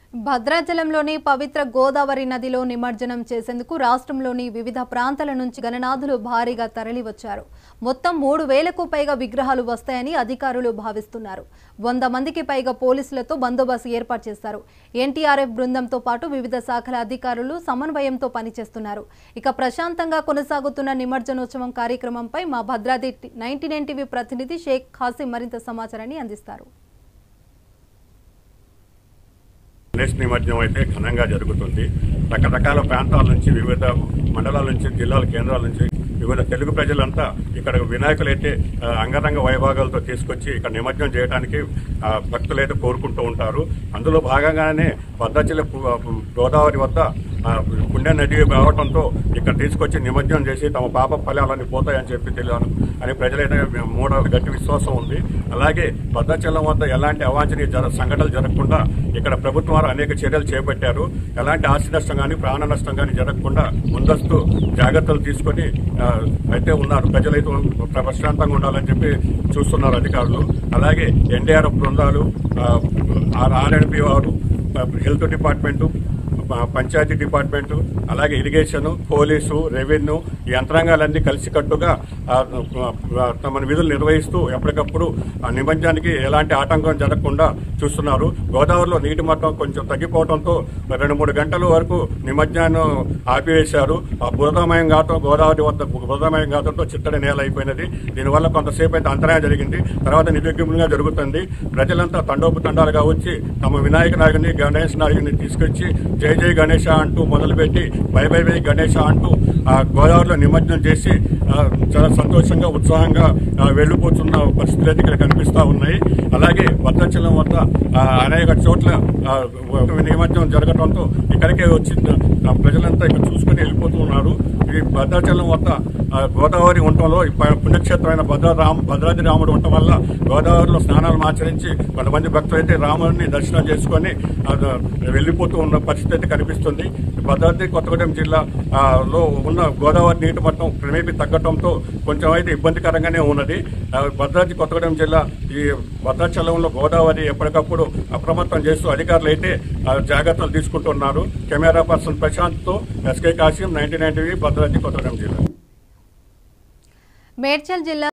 భద్రాచలంలోని పవిత్ర గోదావరి నదిలో నిమజ్జనం చేసేందుకు రాష్ట్రంలోని వివిధ ప్రాంతాల నుంచి గణనాథులు భారీగా తరలివచ్చారు మొత్తం మూడు వేలకు పైగా విగ్రహాలు వస్తాయని అధికారులు భావిస్తున్నారు వంద మందికి పైగా పోలీసులతో బందోబస్తు ఏర్పాటు చేశారు ఎన్టీఆర్ఎఫ్ బృందంతో పాటు వివిధ శాఖల అధికారులు సమన్వయంతో పనిచేస్తున్నారు ఇక ప్రశాంతంగా కొనసాగుతున్న నిమజ్జనోత్సవం కార్యక్రమంపై మా భద్రాద్రి నైన్టీ నైన్ టీవీ ప్రతినిధి షేక్ ఖాసిం మరింత సమాచారాన్ని అందిస్తారు గణేష్ నిమజ్జనం అయితే ఘనంగా జరుగుతుంది రకరకాల ప్రాంతాల నుంచి వివిధ మండలాల నుంచి జిల్లాల కేంద్రాల నుంచి వివిధ తెలుగు ప్రజలంతా ఇక్కడ వినాయకులు అయితే ఆ, అంగరంగ వైభాగాలతో తీసుకొచ్చి ఇక్కడ నిమజ్జనం చేయడానికి ఆ, భక్తులైతే కోరుకుంటూ ఉంటారు అందులో భాగంగానే భద్రాచల పు- గోదావరి వద్ద ఆ, పుణ్య నది రావడంతో ఇక్కడ తీసుకొచ్చి నిమజ్జనం చేసి తమ పాప ఫలాలన్నీ పోతాయని చెప్పి తెలియను అని ప్రజలైతే మూడ గట్టి విశ్వాసం ఉంది అలాగే భద్రాచలం వద్ద ఎలాంటి అవాంఛనీయ జర సంఘటనలు జరగకుండా ఇక్కడ ప్రభుత్వం వారు అనేక చర్యలు చేపట్టారు ఎలాంటి ఆస్తి నష్టం కానీ ప్రాణ నష్టం కానీ జరగకుండా ముందస్తు జాగ్రత్తలు తీసుకొని ఆ, అయితే ఉన్నారు ప్రజలైతే ప్రశాంతంగా ఉండాలని చెప్పి చూస్తున్నారు అధికారులు అలాగే ఎన్డీఆర్ఎఫ్ బృందాలు ఆర్ఎన్పి వారు ఆ, హెల్త్ డిపార్ట్మెంటు ప- పంచాయతీ డిపార్ట్మెంటు అలాగే ఇరిగేషన్ పోలీసు రెవెన్యూ ఈ యంత్రాంగాలన్నీ కలిసికట్టుగా ఆ, ఆ, తమ విధులు నిర్వహిస్తూ ఎప్పటికప్పుడు ఆ నిమజ్జనానికి ఎలాంటి ఆటంకం జరగకుండా చూస్తున్నారు గోదావరిలో నీటి మట్టం కొంచెం తగ్గిపోవడంతో రెండు మూడు గంటల వరకు నిమజ్జనాన్ని ఆపివేశారు ఆ బురదమయం కావటం గోదావరి వద్ద బురదమయం కావడంతో చిత్తడి నేల అయిపోయినది దీనివల్ల కొంతసేపు అయితే అంతరాయం జరిగింది తర్వాత నిర్విఘ్నంగా జరుగుతుంది ప్రజలంతా తండోపు తండాలుగా వచ్చి తమ వినాయక నాయకుని గణేష్ నాయకుని తీసుకొచ్చి జై జై గణేష అంటూ మొదలుపెట్టి బై బై బై గణేష అంటూ ఆ గోదావరిలో నిమజ్జనం చేసి ఆ, చాలా సంతోషంగా ఉత్సాహంగా ఆ, వెళ్ళిపోతున్న పరిస్థితులు అయితే ఇక్కడ కనిపిస్తా ఉన్నాయి అలాగే భద్రాచలం వద్ద ఆ, అనేక చోట్ల ఆ, నిమజ్జనం జరగడంతో ఇక్కడికే వచ్చి ఆ, ప్రజలంతా ఇక్కడ చూసుకుని వెళ్ళిపోతూ ఉన్నారు ఈ భద్రాచలం వద్ద ఆ, గోదావరి ఉండటంలో ఈ ప- పుణ్యక్షేత్రమైన భద్రరామ భద్రాద్రి రాముడు ఉండటం వల్ల గోదావరిలో స్నానాలు ఆచరించి కొంతమంది భక్తులు అయితే రాముడిని దర్శనం చేసుకొని ఆ, వెళ్ళిపోతూ ఉన్న పరిస్థితి అయితే కనిపిస్తుంది భద్రాద్రి కొత్తగూడెం జిల్లా ఆ, లో ఉన్న గోదావరి నీటి మట్టం క్రమేపీ తగ్గడంతో కొంచెం అయితే ఇబ్బందికరంగానే ఉన్నది ఆ, భద్రాద్రి కొత్తగూడెం జిల్లా ఈ భద్రాచలంలో గోదావరి ఎప్పటికప్పుడు అప్రమత్తం చేస్తూ అధికారులు అయితే ఆ, జాగ్రత్తలు తీసుకుంటున్నారు కెమెరా పర్సన్ ప్రశాంత్తో SK Kasim ninety nine TV Bhadradri Kothagudem జిల్లా మేడ్చల్ జిల్లా